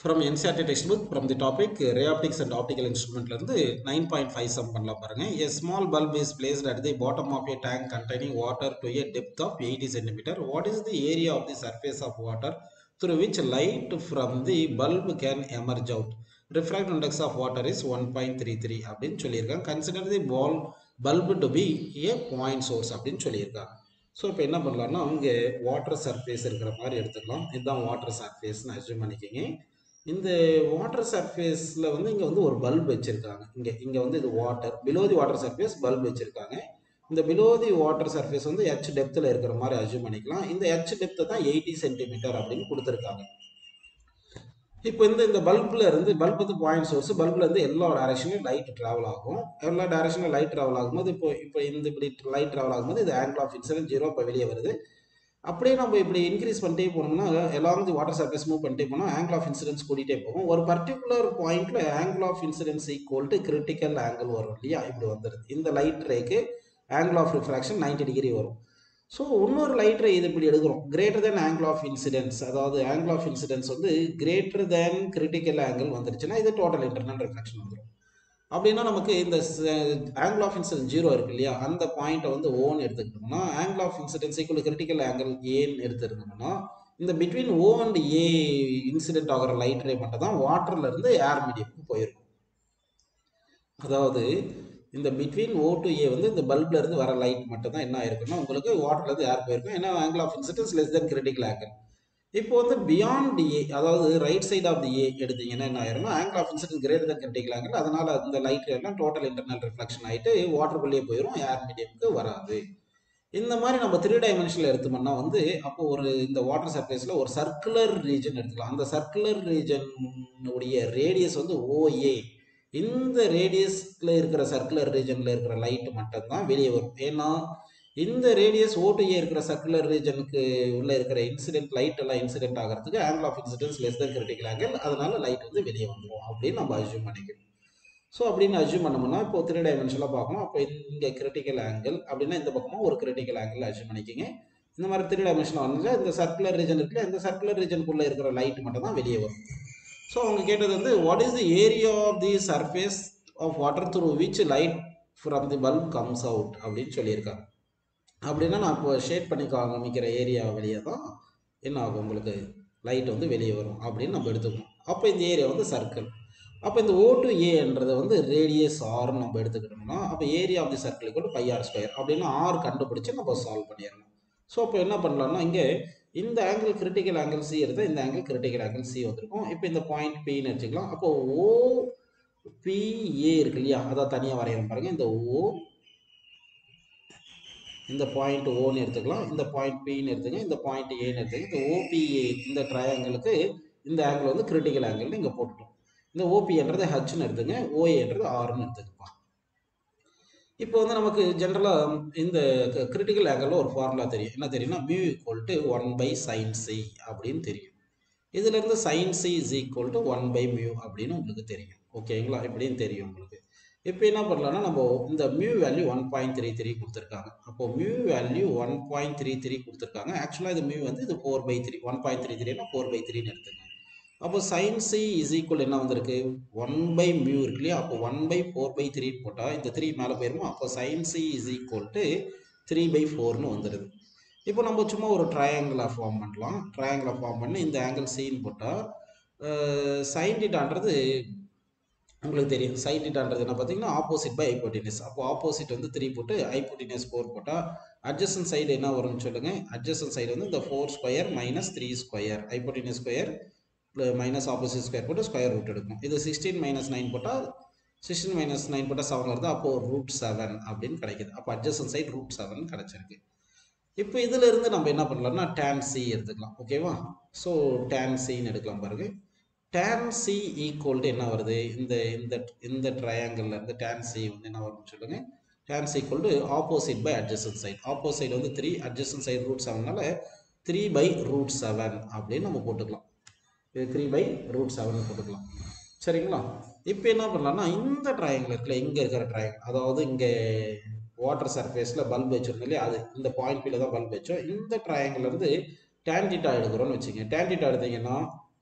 From NCERT text book from the topic ray optics and optical இன்ஸ்ட்ருமெண்ட்லேருந்து nine point five sum பண்ணலாம் பாருங்க a small bulb is placed at the bottom of a tank containing water to a depth of eighty centimetre what is the area of the surface of water through which light from the bulb can emerge out. Refractive index of water is 1.33 அப்படின்னு சொல்லியிருக்காங்க consider the ball bulb to be a point source அப்படின்னு சொல்லியிருக்காங்க so இப்போ என்ன பண்ணலாம்னா இங்கே water surface இருக்கிற மாதிரி எடுத்துக்கலாம் இதுதான் வாட்டர் சர்ஃபேஸ்னு அசியூம் பண்ணிக்கிங்க இந்த வாட்டர் சர்ஃபேஸில் வந்து இங்கே வந்து ஒரு பல்ப் வச்சுருக்காங்க இங்கே இங்கே வந்து இது water below the water surface bulb வச்சுருக்காங்க இந்த பிலோ தி வாட்டர் சர்ஃபேஸ் வந்து ஹெச் டெப்த்தில் இருக்கிற மாதிரி அசியூம் பண்ணிக்கலாம் இந்த ஹெச் டெப்த்தை தான் எயிட்டி சென்டிமீட்டர் அப்படின்னு கொடுத்துருக்காங்க இப்போ இந்த இந்த பல்பில் இருந்து பல்ப் வந்து பாயிண்ட் சோர்ஸ் பல்பில் இருந்து எல்லா டைரக்ஷன்லையும் லைட் ட்ராவல் ஆகும் எல்லா டைரக்ஷனில் லைட் ட்ராவல் ஆகும்போது இப்போ இப்போ இந்த இப்படி லைட் ட்ராவல் ஆகும்போது இது ஆங்கிள் ஆஃப் இன்சிடென்ட் ஜீரோ இப்போ வெளியே வருது அப்படியே நம்ம இப்படி இன்க்ரீஸ் பண்ணிட்டே போனோம்னா along the water surface move பண்ணிட்டே போனால் ஆங்கிள் ஆஃப் இன்சிடென்ஸ் கூட்டிகிட்டே போகும் ஒரு பர்டிகுலர் பாயிண்ட்ல angle of incidence equal to critical angle வரும் இல்லையா இப்படி வந்துடுது இந்த லைட் ரேக்கு ஆங்கிள் ஆஃப் ரிஃப்ராக்ஷன் 90 டிகிரி வரும் ஸோ இன்னொரு லைட் ரே இது இப்படி எடுக்கிறோம் greater than angle of incidence அதாவது ஆங்கிள் ஆஃப் இன்சிடென்ஸ் வந்து கிரேட்டர் தேன் கிரிட்டிக்கல் ஆங்கிள் வந்துருச்சுன்னா இது டோட்டல் இன்டர்னல் ரிஃப்ராக்ஷன் வந்துடும் அப்படின்னா நமக்கு இந்த ஆங்கிள் ஆஃப் இன்சிடென்ஸ் ஜீரோ இருக்கு இல்லையா அந்த பாயிண்ட்டை வந்து ஓன்னு எடுத்துக்கிட்டோம்னா angle of incidence equal critical angle ஏன்னு எடுத்துருந்தோம்னா இந்த between O and A incident ஆகிற லைட் ரே மட்டும் தான் வாட்டர்ல இருந்து ஏர் மீடியமுக்கு போயிருக்கும் அதாவது இந்த பிட்வீன் ஓ டு ஏ வந்து இந்த பல்ப்ல இருந்து வர லைட் மட்டும் தான் என்ன ஆயிருக்குன்னா உங்களுக்கு வாட்டர்ல இருந்து ஏர் போயிருக்கும் ஏன்னா angle of incidence less than critical angle இப்போ வந்து பியாண்ட் ஏ அதாவது right side of the A எடுத்தீங்கன்னா என்ன ஆயிரும்னா angle of incidence greater than critical angle அதனால இந்த லைட் எல்லாம் டோட்டல் இன்டர்னல் ரிஃப்ளெக்ஷன் ஆயிட்டு வாட்டருக்குள்ளேயே போயிடும் ஏர் மீடியமுக்கு வராது இந்த மாதிரி நம்ம த்ரீ டைமென்ஷனில் எடுத்தோம்னா வந்து அப்போ ஒரு இந்த வாட்டர் சர்ஃபேஸில் ஒரு சர்க்குலர் ரீஜன் எடுத்துக்கலாம் அந்த சர்க்குலர் ரீஜனுடைய ரேடியஸ் வந்து ஓஏ இந்த ரேடியஸில் இருக்கிற சர்க்குலர் ரீஜனில் இருக்கிற லைட் மட்டும்தான் வெளியே வரும் ஏன்னா இந்த ரேடியஸ் ஓட்டுஏ இருக்கிற சர்க்குலர் ரீஜனுக்கு உள்ள இருக்கிற இன்சிடென்ட் லைட் எல்லாம் இன்சிடென்ட் ஆகிறதுக்கு angle of incidence less than critical angle அதனால லைட் வந்து வெளியே வந்துடும் அப்படின்னு நம்ம அசியூம் பண்ணிக்கணும் ஸோ அப்படின்னு அசியூம் பண்ணோம்னா இப்போ த்ரீ டைமென்ஷனில் பார்க்கணும் அப்போ இங்கே கிரிட்டிக்கல் ஆங்கிள் அப்படின்னா இந்த பக்கமும் ஒரு கிரிட்டிக்கல் ஆங்கிள் அசியூம் பண்ணிக்கிங்க இந்த மாதிரி த்ரீ டைமென்ஷனில் வந்து இந்த சர்க்குலர் ரீஜன் இருக்குல்ல இந்த சர்க்குலர் ரீஜனுக்குள்ளே இருக்கிற லைட் மட்டும் தான் வெளியே வரும் ஸோ அவங்க கேட்டது வந்து what is the area of the surface of water through which light from the bulb comes out அப்படின்னு சொல்லியிருக்காங்க அப்படின்னா நான் இப்போ ஷேட் பண்ணி காமிக்கிற ஏரியா வெளியே தான் என்ன ஆகும் உங்களுக்கு லைட் வந்து வெளியே வரும் அப்படின்னு நம்ம எடுத்துக்கணும் அப்போ இந்த ஏரியா வந்து சர்க்கிள் அப்போ இந்த ஓ டு ஏன்றது வந்து ரேடியஸ் ஆர்னு நம்ம எடுத்துக்கிட்டோம்னா அப்போ ஏரியா ஆஃப் தி சர்க்கிள் கூட பை ஆர் ஸ்கொயர் அப்படின்னா ஆர் கண்டுபிடிச்சு நம்ம சால்வ் பண்ணிடணும் ஸோ அப்போ என்ன பண்ணலாம்னா இங்கே இந்த ஆங்கிள் கிரிட்டிக்கல் ஆங்கிள் சி எடுத்தால் இந்த ஆங்கிள் கிரிட்டிக்கல் ஆங்கிள் சி வந்திருக்கும் இப்போ இந்த பாயிண்ட் பின்னு வச்சுக்கலாம் அப்போ ஓ பிஏ இருக்கு இல்லையா அதான் தனியாக வரைகிறோம் பாருங்க இந்த ஓ இந்த பாயிண்ட் ஓன்னு எடுத்துக்கலாம் இந்த பாயிண்ட் பின்னு எடுத்துங்க இந்த பாயிண்ட் ஏன்னு எடுத்துங்க இந்த ஓபிஏ இந்த ட்ரையாங்கிளுக்கு இந்த ஆங்கிள் வந்து கிரிட்டிக்கல் ஆங்கிள்னு இங்கே போட்டுட்டோம் இந்த ஓபின்றது ஹச்னு எடுத்துங்க ஓஏன்றது ஆர்னு எடுத்துக்கப்பா இப்போ வந்து நமக்கு ஜென்ரலாக இந்த கிரிட்டிக்கல் ஆங்கிளில் ஒரு ஃபார்முலா தெரியும் என்ன தெரியும்னா mu equal to one by sin c அப்படின்னு தெரியும் இதுலேருந்து sin c is equal to one by mu அப்படின்னு உங்களுக்கு தெரியும் ஓகேங்களா இப்படின்னு தெரியும் உங்களுக்கு இப்போ என்ன பண்ணலாம்னா நம்ம இந்த mu value one point three three கொடுத்துருக்காங்க அப்போ mu value one point three three கொடுத்துருக்காங்க ஆக்சுவலாக இது மியூ வந்து இது four by three one point three three four by த்ரீன்னு எடுத்துங்க அப்போ சைன் சி இஸ் ஈக்குவல் என்ன வந்திருக்கு ஒன் பை மியூ இருக்கு இல்லையா அப்போ ஒன் பை ஃபோர் பை த்ரீன்னு போட்டால் இந்த த்ரீ மேலே போயிருமோ அப்போ sin c is equal to three by ஃபோர்னு வந்துடுது இப்போ நம்ம சும்மா ஒரு ட்ரையாங்கிளை ஃபார்ம் பண்ணலாம் ட்ரையாங்கிளை ஃபார்ம் பண்ணி இந்த ஆங்கிள் சின்னு போட்டால் சைன் டீட்டான்றது உங்களுக்கு தெரியும் சைன் டீட்டான்றது என்ன பார்த்தீங்கன்னா ஆப்போசிட் பை ஐப்போட்டினஸ் அப்போ ஆப்போசிட் வந்து த்ரீ போட்டு ஐப்போட்டினஸ் ஃபோர் போட்டால் அட்ஜஸ்டன் சைடு என்ன வரும்னு சொல்லுங்கள் அட்ஜஸ்டன் சைடு வந்து இந்த four square minus three square hypotenuse square minus opposite square போட்டு ஸ்கொயர் ரூட் எடுக்கும் இது சிக்ஸ்டீன் மைனஸ் நைன் போட்டால் சிக்ஸ்டீன் மைனஸ் நைன் போட்டால் செவன் வருது அப்போ ரூட் செவன் அப்படின்னு கிடைக்குது அப்போ அட்ஜஸ்டன் சைடு ரூட் செவன் கிடைச்சிருக்கு இப்போ இதுல இருந்து நம்ம என்ன பண்ணலாம்னா டேன் சி எடுத்துக்கலாம் ஓகேவா ஸோ டேன் சின்னு எடுக்கலாம் பாருங்க டேன் சி ஈக்குவல் டு என்ன வருது இந்த இந்த இந்த ட்ரையாங்கிளில் இருந்து டேன் சி வந்து என்ன வரும்னு சொல்லுங்க tan c equal to opposite by adjacent side opposite வந்து த்ரீ அட்ஜஸ்டன் சைடு ரூட் செவனால த்ரீ பை ரூட் செவன் அப்படின்னு நம்ம போட்டுக்கலாம் இது த்ரீ பை ரூட் செவன் போட்டுக்கலாம் சரிங்களா இப்போ என்ன பண்ணலாம்னா இந்த ட்ரையாங்கிள் இருக்குல்ல இங்கே இருக்கிற ட்ரையாங்கிள் அதாவது இங்கே வாட்டர் சர்ஃபேஸில் பல்ப் வச்சிருந்தோம் இல்லையா அது இந்த பாயிண்ட் பியில் தான் பல்ப் வச்சோம் இந்த ட்ரையாங்கிள் இருந்து டேன் டீட்டா எடுக்கிறோம்னு வச்சுங்க டேன் டீட்டா எடுத்தீங்கன்னா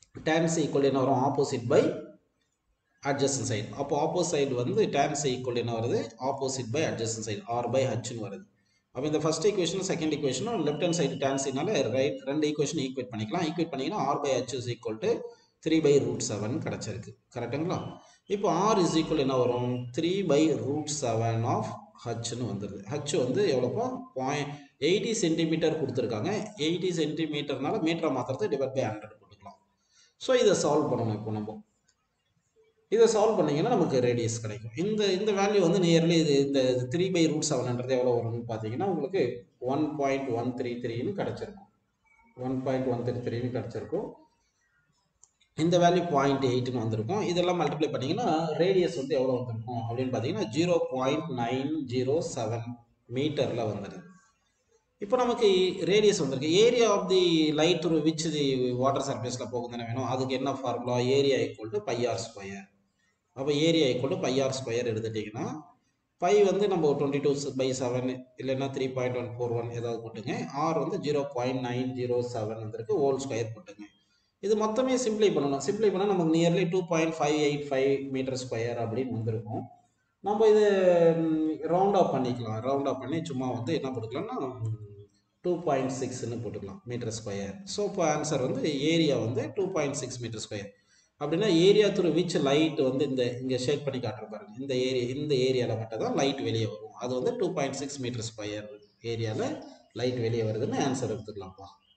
tan c ஈக்குவல் என்ன வரும் ஆப்போசிட் பை adjacent சைடு அப்போ ஆப்போசிட் சைடு வந்து tan c ஈக்குவல் என்ன வருது opposite by adjacent side r by ஹச்னு வருது அப்போ இந்த ஃபர்ஸ்ட் ஈக்குவேஷனும் செகண்ட் ஈக்குவேஷனும் லெஃப்ட் ஹேண்ட் சைடு tan cனால ரைட் ரெண்டு ஈக்குவேஷன் ஈக்குவேட் பண்ணிக்கலாம் ஈக்குவேட் பண்ணிங்கன்னா r by H is equal to three by root seven கிடச்சிருக்கு கரெக்டுங்களா இப்போ ஆர் இஸ் ஈக்குவல் என்ன வரும் three by root seven of ஹச்னு வந்துடுது ஹச் வந்து எவ்வளோப்போ பாயிண்ட் எயிட்டி சென்டிமீட்டர் கொடுத்துருக்காங்க எயிட்டி சென்டிமீட்டர்னால மீட்டரை மாற்றுறது டிவைட் பை ஹண்ட்ரட் போட்டுக்கலாம் ஸோ இதை சால்வ் பண்ணணும் இப்போ நம்ம இதை சால்வ் பண்ணீங்கன்னா நமக்கு ரேடியஸ் கிடைக்கும் இந்த இந்த வேல்யூ வந்து நியர்லி இது இந்த த்ரீ பை ரூட் செவன்ன்றது எவ்வளோ வரும்னு பார்த்தீங்கன்னா உங்களுக்கு ஒன் பாயிண்ட் ஒன் த்ரீ த்ரீன்னு கிடச்சிருக்கும் ஒன் பாயிண்ட் ஒன் த்ரீ த்ரீன்னு கிடச்சிருக்கும் இந்த வேல்யூ பாயிண்ட் எயிட்னு வந்திருக்கும் இதெல்லாம் மல்டிப்ளை பண்ணிங்கன்னா ரேடியஸ் வந்து எவ்வளோ வந்திருக்கும் அப்படின்னு பார்த்தீங்கன்னா zero point nine zero seven மீட்டரில் வந்துடுது இப்போ நமக்கு ரேடியஸ் வந்திருக்கு area of the light through which the water சர்ஃபேஸில் போகும் தானே வேணும் அதுக்கு என்ன formula area equal to pi r square அப்போ area equal to pi r square எடுத்துட்டிங்கன்னா பை வந்து நம்ம டுவெண்ட்டி டூ பை செவன் இல்லைன்னா three point one four one ஏதாவது போட்டுங்க ஆர் வந்து zero point nine zero seven வந்திருக்கு ஹோல் ஸ்கொயர் போட்டுங்க இது மொத்தமே சிம்ப்ளை பண்ணணும் சிம்ப்ளை பண்ணால் நமக்கு nearly two point five eight five metre square அப்படின்னு வந்திருக்கும் நம்ம இது ரவுண்ட் ஆஃப் பண்ணிக்கலாம் ரவுண்ட் ஆஃப் பண்ணி சும்மா வந்து என்ன போட்டுக்கலாம்னா டூ பாயிண்ட் சிக்ஸ்னு போட்டுக்கலாம் மீட்டர் ஸ்கொயர் ஸோ இப்போ ஆன்சர் வந்து ஏரியா வந்து two point six metre square அப்படின்னா ஏரியா த்ரூ விச் லைட் வந்து இந்த இங்கே ஷேட் பண்ணி காட்டுற பாருங்க இந்த ஏரியா இந்த ஏரியாவில் மட்டும் தான் லைட் வெளியே வரும் அது வந்து two point six metre square ஏரியாவில் லைட் வெளியே வருதுன்னு ஆன்சர் எடுத்துக்கலாம்ப்பா